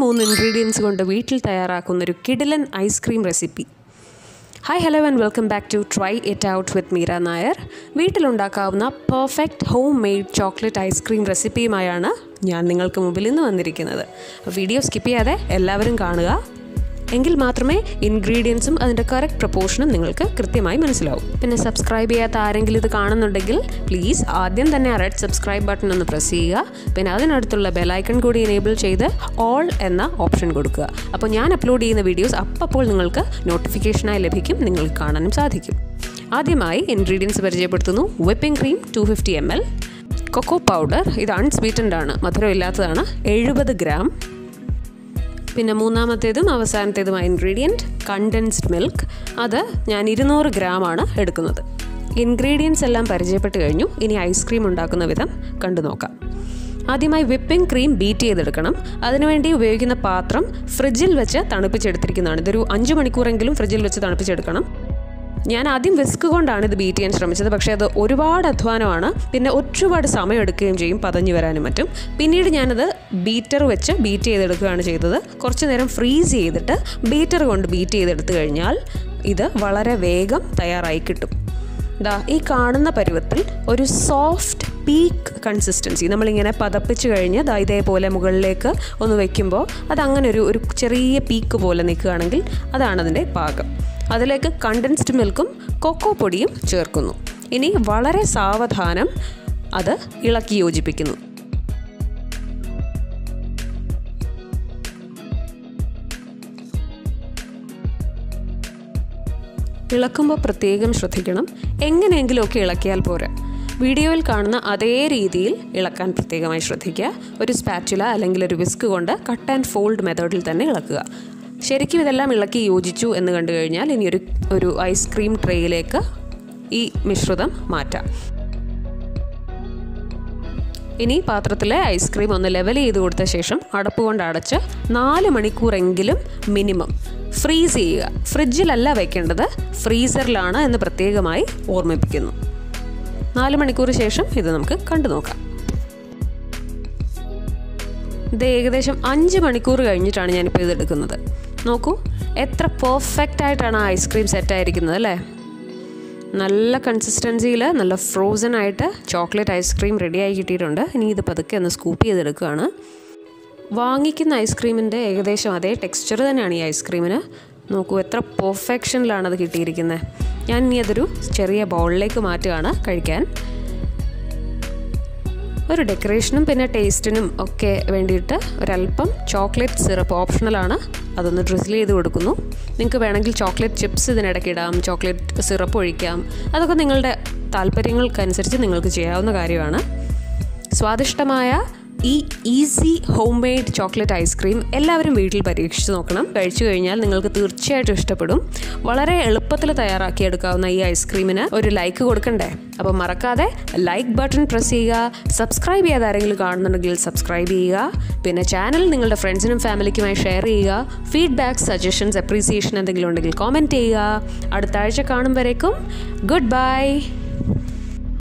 മൂന്ന് ഇൻഗ്രീഡിയൻസ് കൊണ്ട് വീട്ടിൽ തയ്യാറാക്കുന്ന ഒരു കിടിലൻ ice cream recipe hi hello and welcome back to try it out with Meera Nair വീട്ടിലുണ്ടാക്കാവുന്ന perfect homemade chocolate ice cream റെസിപ്പിയുമായാണ് ഞാൻ നിങ്ങൾക്ക് മുമ്പിൽ ഇന്ന് വന്നിരിക്കുന്നത് വീഡിയോ സ്കിപ്പ് ചെയ്യാതെ എല്ലാവരും കാണുക എങ്കിൽ മാത്രമേ ഇൻഗ്രീഡിയൻസും അതിൻ്റെ കറക്റ്റ് പ്രപ്പോർഷനും നിങ്ങൾക്ക് കൃത്യമായി മനസ്സിലാവും പിന്നെ സബ്സ്ക്രൈബ് ചെയ്യാത്ത ആരെങ്കിലും ഇത് കാണുന്നുണ്ടെങ്കിൽ പ്ലീസ് ആദ്യം തന്നെ ആ റെഡ് സബ്സ്ക്രൈബ് ബട്ടൺ ഒന്ന് പ്രസ് ചെയ്യുക പിന്നെ അതിനടുത്തുള്ള ബെലൈക്കൺ കൂടി എനേബിൾ ചെയ്ത് ഓൾ എന്ന ഓപ്ഷൻ കൊടുക്കുക അപ്പോൾ ഞാൻ അപ്ലോഡ് ചെയ്യുന്ന വീഡിയോസ് അപ്പോൾ നിങ്ങൾക്ക് നോട്ടിഫിക്കേഷനായി ലഭിക്കും നിങ്ങൾക്ക് കാണാനും സാധിക്കും ആദ്യമായി ഇൻഗ്രീഡിയൻസ് പരിചയപ്പെടുത്തുന്നു whipping cream two fifty M L cocoa powder ഇത് അൺസ്വീറ്റൻഡ് ആണ് മധുരം ഇല്ലാത്തതാണ് എഴുപത് ഗ്രാം പിന്നെ മൂന്നാമത്തേതും അവസാനത്തേതുമായ ഇൻഗ്രീഡിയൻറ്റ് കണ്ടൻസ്ഡ് മിൽക്ക് അത് ഞാൻ ഇരുന്നൂറ് ഗ്രാമാണ് എടുക്കുന്നത് ഇൻഗ്രീഡിയൻസ് എല്ലാം പരിചയപ്പെട്ട് കഴിഞ്ഞു ഇനി ഐസ്ക്രീം ഉണ്ടാക്കുന്ന വിധം കണ്ടു നോക്കാം ആദ്യമായി വിപ്പിംഗ് ക്രീം ബീറ്റ് ചെയ്തെടുക്കണം അതിനുവേണ്ടി ഉപയോഗിക്കുന്ന പാത്രം ഫ്രിഡ്ജിൽ വെച്ച് തണുപ്പിച്ചെടുത്തിരിക്കുന്നതാണ് ഇതൊരു അഞ്ച് മണിക്കൂറെങ്കിലും ഫ്രിഡ്ജിൽ വെച്ച് തണുപ്പിച്ചെടുക്കണം ഞാൻ ആദ്യം വിസ്ക് കൊണ്ടാണ് ഇത് ബീറ്റ് ചെയ്യാൻ ശ്രമിച്ചത് പക്ഷേ അത് ഒരുപാട് അധ്വാനമാണ് പിന്നെ ഒരുപാട് സമയം എടുക്കുകയും ചെയ്യും പതഞ്ഞു വരാനും മറ്റും പിന്നീട് ഞാനത് ബീറ്റർ വെച്ച് ബീറ്റ് ചെയ്തെടുക്കുകയാണ് ചെയ്തത് കുറച്ച് നേരം ഫ്രീസ് ചെയ്തിട്ട് ബീറ്റർ കൊണ്ട് ബീറ്റ് ചെയ്തെടുത്തു കഴിഞ്ഞാൽ ഇത് വളരെ വേഗം തയ്യാറായി കിട്ടും ദാ ഈ കാണുന്ന പരുവത്തിൽ ഒരു സോഫ്റ്റ് പീക്ക് കൺസിസ്റ്റൻസി നമ്മളിങ്ങനെ പതപ്പിച്ച് കഴിഞ്ഞ് ദാ ഇതേപോലെ മുകളിലേക്ക് ഒന്ന് വെക്കുമ്പോൾ അതങ്ങനെ ഒരു ഒരു ചെറിയ പീക്ക് പോലെ നിൽക്കുകയാണെങ്കിൽ അതാണ് അതിൻ്റെ പാകം അതിലേക്ക് കണ്ടൻസ്ഡ് മിൽക്കും കൊക്കോ പൊടിയും ചേർക്കുന്നു ഇനി വളരെ സാവധാനം അത് ഇളക്കി യോജിപ്പിക്കുന്നു ഇളക്കുമ്പോൾ പ്രത്യേകം ശ്രദ്ധിക്കണം എങ്ങനെയെങ്കിലുമൊക്കെ ഇളക്കിയാൽ പോരാ വീഡിയോയിൽ കാണുന്ന അതേ രീതിയിൽ ഇളക്കാൻ പ്രത്യേകമായി ശ്രദ്ധിക്കുക ഒരു സ്പാറ്റുല അല്ലെങ്കിൽ ഒരു വിസ്ക് കൊണ്ട് കട്ട് ആൻഡ് ഫോൾഡ് മെത്തേഡിൽ തന്നെ ഇളക്കുക ശരിക്കും ഇതെല്ലാം ഇളക്കി യോജിച്ചു എന്ന് കണ്ടു കഴിഞ്ഞാൽ ഇനി ഒരു ഒരു ഐസ്ക്രീം ട്രേയിലേക്ക് ഈ മിശ്രിതം മാറ്റാം ഇനി പാത്രത്തിലെ ഐസ്ക്രീം ഒന്ന് ലെവൽ ചെയ്ത് കൊടുത്ത ശേഷം അടപ്പ് കൊണ്ട് അടച്ച് നാല് മണിക്കൂറെങ്കിലും മിനിമം ഫ്രീസ് ചെയ്യുക ഫ്രിഡ്ജിലല്ല വെക്കേണ്ടത് ഫ്രീസറിലാണ് എന്ന് പ്രത്യേകമായി ഓർമ്മിപ്പിക്കുന്നു നാല് മണിക്കൂർ ശേഷം ഇത് നമുക്ക് കണ്ടു നോക്കാം ഇത് ഏകദേശം അഞ്ച് മണിക്കൂർ കഴിഞ്ഞിട്ടാണ് ഞാനിപ്പോൾ ഇത് എടുക്കുന്നത് നോക്കൂ എത്ര പെർഫെക്റ്റ് ആയിട്ടാണ് ആ ഐസ്ക്രീം സെറ്റ് ആയിരിക്കുന്നത് അല്ലേ നല്ല കൺസിസ്റ്റൻസിയിൽ നല്ല ഫ്രോസൺ ആയിട്ട് ചോക്ലേറ്റ് ഐസ്ക്രീം റെഡിയായി കിട്ടിയിട്ടുണ്ട് ഇനി ഇത് പതുക്കെ ഒന്ന് സ്കൂപ്പ് ചെയ്തെടുക്കുകയാണ് വാങ്ങിക്കുന്ന ഐസ്ക്രീമിൻ്റെ ഏകദേശം അതേ ടെക്സ്ചർ തന്നെയാണ് ഈ ഐസ്ക്രീമിന് നോക്കൂ എത്ര പെർഫെക്ഷനിലാണ് അത് കിട്ടിയിരിക്കുന്നത് ഞാൻ ഇനി അതൊരു ചെറിയ ബൗളിലേക്ക് മാറ്റുകയാണ് കഴിക്കാൻ ഒരു ഡെക്കറേഷനും പിന്നെ ടേസ്റ്റിനും ഒക്കെ വേണ്ടിയിട്ട് ഒരല്പം ചോക്ലേറ്റ് സിറപ്പ് ഓപ്ഷണലാണ് അതൊന്ന് ഡ്രിസിൽ ചെയ്ത് കൊടുക്കുന്നു നിങ്ങൾക്ക് വേണമെങ്കിൽ ചോക്ലേറ്റ് ചിപ്സ് ഇതിനിടയ്ക്ക് ഇടാം ചോക്ലേറ്റ് സിറപ്പ് ഒഴിക്കാം അതൊക്കെ നിങ്ങളുടെ താല്പര്യങ്ങൾക്കനുസരിച്ച് നിങ്ങൾക്ക് ചെയ്യാവുന്ന കാര്യമാണ് സ്വാദിഷ്ടമായ ഈ easy homemade chocolate ice cream എല്ലാവരും വീട്ടിൽ പരീക്ഷിച്ച് നോക്കണം കഴിച്ചു കഴിഞ്ഞാൽ നിങ്ങൾക്ക് തീർച്ചയായിട്ടും ഇഷ്ടപ്പെടും വളരെ എളുപ്പത്തിൽ തയ്യാറാക്കിയെടുക്കാവുന്ന ഈ ഐസ്ക്രീമിന് ഒരു ലൈക്ക് കൊടുക്കണ്ടേ അപ്പോൾ മറക്കാതെ ലൈക്ക് ബട്ടൺ പ്രസ് ചെയ്യുക സബ്സ്ക്രൈബ് ചെയ്യാതെ ആരെങ്കിലും കാണുന്നുണ്ടെങ്കിൽ സബ്സ്ക്രൈബ് ചെയ്യുക പിന്നെ ചാനൽ നിങ്ങളുടെ ഫ്രണ്ട്സിനും ഫാമിലിക്കുമായി ഷെയർ ചെയ്യുക ഫീഡ്ബാക്ക് സജഷൻസ് അപ്രീസിയേഷൻ എന്തെങ്കിലും ഉണ്ടെങ്കിൽ കോമെൻറ്റ് ചെയ്യുക അടുത്ത ആഴ്ച കാണും വരേക്കും ഗുഡ് ബൈ